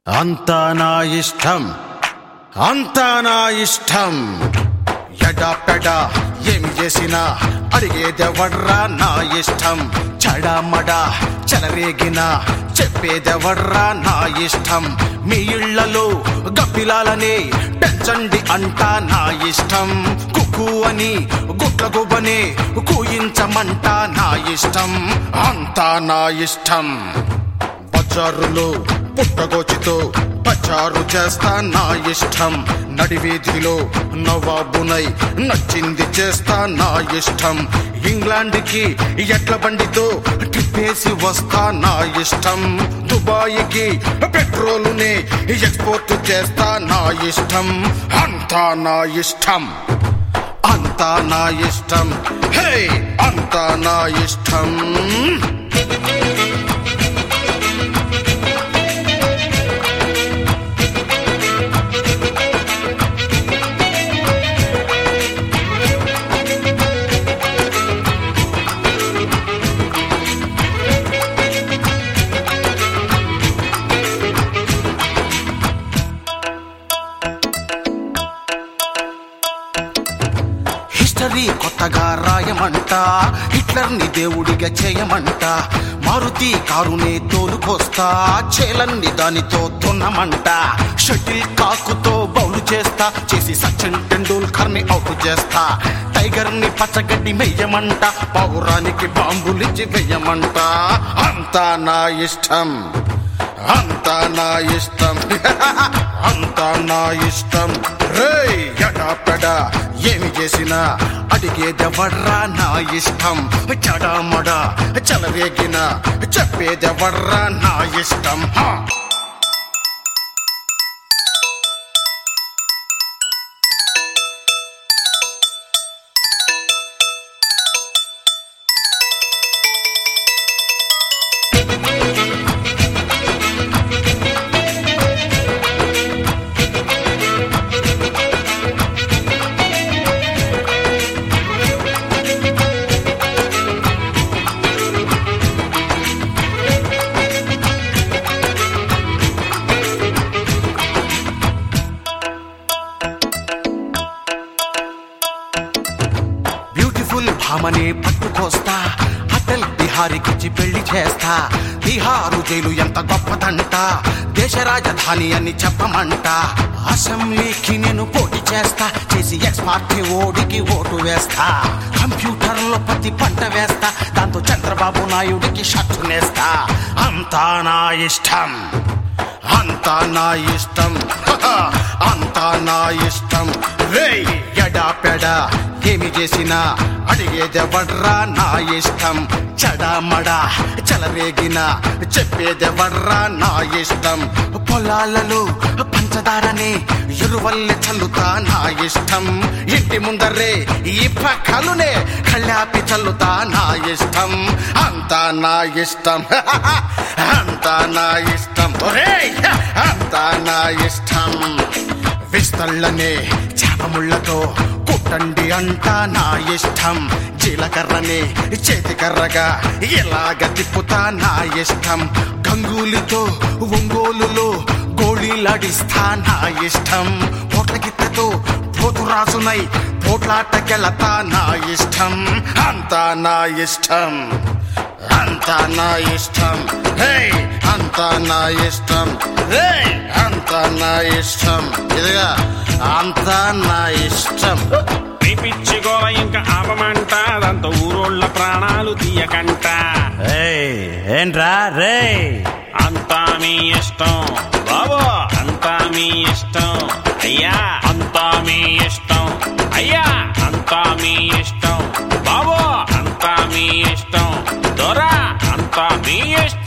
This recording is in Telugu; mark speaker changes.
Speaker 1: అంతా నా ఇష్టం అంతా నా ఇష్టం ఎడా పెడా ఏమి చేసినా అడిగేదెవర్రా నా ఇష్టం చడామడా చెలరేగినా చెప్పేదెవర్రా నా ఇష్టం మీ ఇళ్లలో గప్పిలాలనే పెంచండి అంటా నా ఇష్టం కుక్కు అని గుట్ల గుబనే కూయించమంట నా ఇష్టం అంతా నా ఇష్టం బజారులో పుట్టగోచితో పచారు చేస్తా నా ఇష్టం నడివీధిలో నవాబునై నచ్చింది చేస్తా నా ఇష్టం ఇంగ్లాండ్కి ఎట్ల బండితో ట్రిప్పేసి వస్తా నా ఇష్టం దుబాయ్కి పెట్రోలునే ఎక్స్పోర్ట్ చేస్తా నా ఇష్టం అంతా నా ఇష్టం అంతా నా ఇష్టం హే అంతా నా ఇష్టం హిస్టరీ కొత్తగా రాయమంట హిట్లర్ ని దేవుడిగా చేయమంట మారుతి కారునే తోలుకొస్తా చేలన్ని దానితో తున్నమంట షటిల్ కాకుతో బౌలు చేస్తా చేసి సచిన్ టెండూల్కర్ ని అవుట్ చేస్తా టైగర్ ని పచ్చగడ్డి మెయ్యమంట పౌరానికి బాంబులిచ్చి వెయ్యమంట అంతా నా ఇష్టం అంతా నా ఇష్టం అంతా నా ఇష్టం రే ఎడాపెడా ఏమి చేసినా అడిగేదెవర్రా నా ఇష్టం చడామడా చలవేగిన చెప్పేదెవర్రా నా ఇష్టం హా బ్యూటిఫుల్ భామనే పట్టుకొస్తా అటల్ బిహారీకిచ్చి పెళ్లి చేస్తా బీహారు జైలు ఎంత గొప్పదంట దేశ రాజధాని అని చెప్పమంట అసెంబ్లీకి నేను పోటీ చేస్తా చేసి ఎక్స్ పార్టీ ఓడికి ఓటు వేస్తా కంప్యూటర్ లో ప్రతి పంట వేస్తా దాంతో చంద్రబాబు నాయుడికి షర్టు నేస్తా అంతా నా ఇష్టం అంతా నా ఇష్టం హహ, అంతా నా ఇష్టం రే ఎడా పెడా ఏమి చేసినా అడిగేదెవర్రా నా ఇష్టం చడామడా చలరేగిన చెప్పేదెవర్రా నా ఇష్టం పొలాలలో పంచదారనే ఎరువల్లె చల్లుతా నా ఇష్టం ఇంటి ముందరే ఈ పక్కలునే కళ్ళాపి చల్లుతా నా ఇష్టం అంతా నా ఇష్టం అంతా నా ఇష్టం ఒరేయ్! అంతా నా ఇష్టం విస్తళ్ళనే చేపముళ్ళతో కుట్టండి అంట నా ఇష్టం జీలకర్రనే చేతికర్రగా ఎలాగ తిప్పుతా నా ఇష్టం గంగూలితో ఒంగోలులో గోళీలాడిస్తా నా ఇష్టం పోట్ల గిత్తతో పోతురాజునై పోట్లాటకెళతా నా ఇష్టం అంతా నా ఇష్టం అంతా నా ఇష్టం హే అంతా నా ఇష్టం హే అంతా నా ఇష్టం ఇదిగా అంతా నా ఇష్టం
Speaker 2: నీ పిచ్చి గోల ఇంకా ఆపమంట దాంతో ఊరోళ్ళ ప్రాణాలు తీయకంట
Speaker 1: ఏంట్రా రే
Speaker 2: అంతా మీ ఇష్టం బాబు అంతా మీ ఇష్టం అయ్యా అంతా మీ ఇష్టం అయ్యా అంతా మీ ఇష్టం బాబు అంతా మీ ఇష్టం దొరా అంతా మీ ఇష్టం